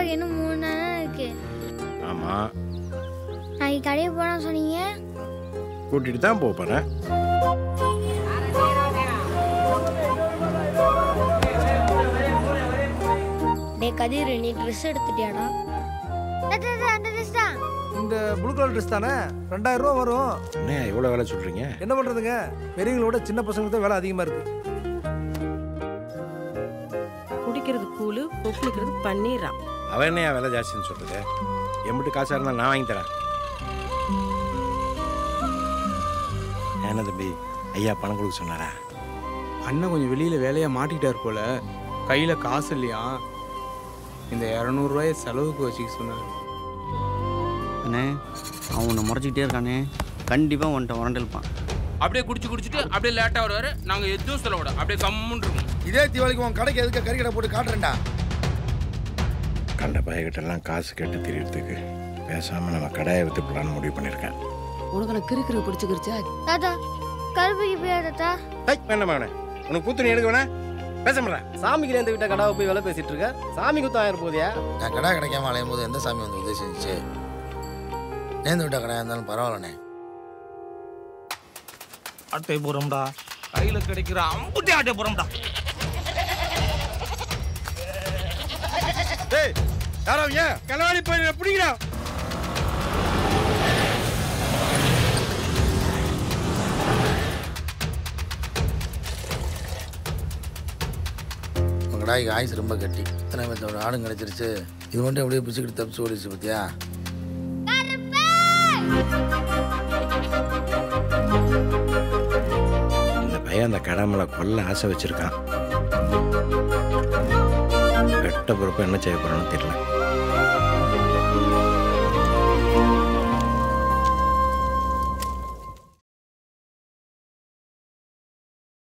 பார்க்க இன்னும் மூணு நேரம் இருக்கு ஆமாம் நாளைக்கு கடைக்கு போனா சொன்னீங்க கூட்டிகிட்டு தான் போக போகிறேன் டே கதிர் நீ ட்ரெஸ் எடுத்துட்டியாடா அந்த ட்ரெஸ் தான் இந்த ப்ளூ கலர் ட்ரெஸ் தானே ரெண்டாயிரம் ரூபா வரும் என்ன இவ்வளோ வேலை சொல்கிறீங்க என்ன பண்ணுறதுங்க பெரியவங்களோட சின்ன பசங்களுக்கு தான் வேலை அதிகமாக இருக்கு குடிக்கிறது கூழு ஒப்பிக்கிறது பன்னீராம் அவன் என்ன விலை ஜாஸ்தின்னு சொல்கிறது எம்பிட்டு காசாக இருந்தாலும் நான் வாங்கி தரேன் என்ன தம்பி ஐயா பணம் கொடுக்க சொன்னாரா அண்ணன் கொஞ்சம் வெளியில் வேலையாக மாட்டிக்கிட்டார் போல கையில் காசு இல்லையா இந்த இரநூறுவாயை செலவுக்கு வச்சுக்க சொன்னார் அண்ணே அவன் உன்னை முறைச்சிக்கிட்டே இருக்கானே கண்டிப்பாக உன்கிட்ட உரண்டிருப்பான் அப்படியே குடிச்சு குடிச்சிட்டு அப்படியே லேட்டாக வருவாரு நாங்கள் எதுவும் சொல்ல விட அப்படியே கம்முன்னு இருக்கோம் இதே தீபாவளிக்கு உன் கடைக்கு எதுக்கு கறிக்கடை போட்டு காட்டுறேன்டா கண்ட பையகிட்டெல்லாம் காசு கேட்டு திரியறதுக்கு பேசாமல் நம்ம கடையை விற்றுப்பலான்னு முடிவு பண்ணியிருக்கேன் உனக்கு நான் கிறுக்கிறு பிடிச்சிக்கிருச்சா தாத்தா கருப்புக்கு போயா தாத்தா ஏய் வேண்டாம் வேணாம் உனக்கு கூத்து நீ எடுக்க வேணா பேச மாட்டேன் சாமிக்கு நேர்ந்து விட்ட கடாவை போய் வேலை பேசிட்டு இருக்க சாமி குத்தம் ஆயிரம் போதியா நான் கடை கிடைக்காம அலையும் போது எந்த சாமி வந்து உதவி செஞ்சுச்சு நேர்ந்து விட்ட கடையாக இருந்தாலும் பரவாயில்லண்ணே அட்டை போகிறோம்டா கையில் கிடைக்கிற அம்புட்டி ஆட்டே போகிறோம்டா டேய் யாரோ ஏன் களவாடி போய் பிடிக்கிறா உன் கடாய்க்கு ஆயுசு ரொம்ப கட்டி இத்தனை பேர்த்தோட ஆடும் கிடைச்சிருச்சு இது மட்டும் எப்படியே பிடிச்சிக்கிட்டு தப்பிச்சு ஓடிச்சு பார்த்தியா இந்த பையன் அந்த கடை மேல கொல்ல ஆசை வச்சிருக்கான் வெட்ட பொறுப்பு என்ன செய்ய போறோம்னு தெரியல